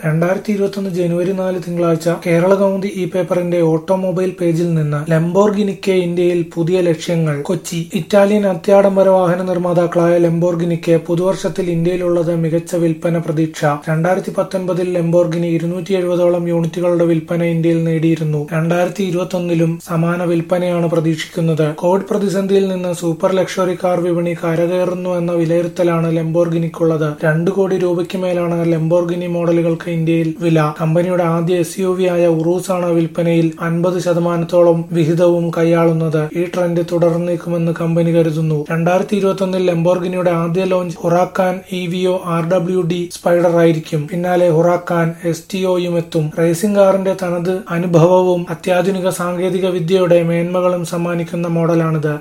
രണ്ടായിരത്തി ഇരുപത്തൊന്ന് ജനുവരി നാല് തിങ്കളാഴ്ച കേരള കൗമുദി ഇ പേപ്പറിന്റെ ഓട്ടോമൊബൈൽ പേജിൽ നിന്ന് ലംബോർഗിനിക്ക് ഇന്ത്യയിൽ പുതിയ ലക്ഷ്യങ്ങൾ കൊച്ചി ഇറ്റാലിയൻ അത്യാഡംബര വാഹന നിർമ്മാതാക്കളായ ലംബോർഗിനിക്ക് പുതുവർഷത്തിൽ ഇന്ത്യയിലുള്ളത് മികച്ച വിൽപ്പന പ്രതീക്ഷ രണ്ടായിരത്തി പത്തൊൻപതിൽ ലംബോർഗിനി ഇരുന്നൂറ്റി എഴുപതോളം യൂണിറ്റുകളുടെ വിൽപ്പന ഇന്ത്യയിൽ നേടിയിരുന്നു രണ്ടായിരത്തി ഇരുപത്തൊന്നിലും സമാന വിൽപ്പനയാണ് പ്രതീക്ഷിക്കുന്നത് കോവിഡ് പ്രതിസന്ധിയിൽ നിന്ന് സൂപ്പർ ലക്ഷറി കാർ വിപണി കരകയറുന്നു എന്ന വിലയിരുത്തലാണ് ലംബോർഗിനിക്കുള്ളത് രണ്ടു കോടി രൂപയ്ക്ക് മേലാണ് ലംബോർഗിനി മോഡലുകൾക്ക് ഇന്ത്യയിൽ വില കമ്പനിയുടെ ആദ്യ എസ് യു വി ആയ ഉറൂസ് ആണ് വിൽപ്പനയിൽ അൻപത് ശതമാനത്തോളം വിഹിതവും കൈയാളുന്നത് ഈ ട്രെൻഡ് തുടർന്നേക്കുമെന്ന് കമ്പനി കരുതുന്നു രണ്ടായിരത്തി ഇരുപത്തൊന്നിൽ ലംബോർഗിനിയുടെ ആദ്യ launch Huracan EVO R W D spider ആയിരിക്കും പിന്നാലെ ഹുറാക്കാൻ എസ് ടി ഒയും എത്തും റേസിംഗ് കാറിന്റെ തനത് അനുഭവവും അത്യാധുനിക സാങ്കേതിക വിദ്യയുടെ മേന്മകളും സമ്മാനിക്കുന്ന മോഡലാണിത്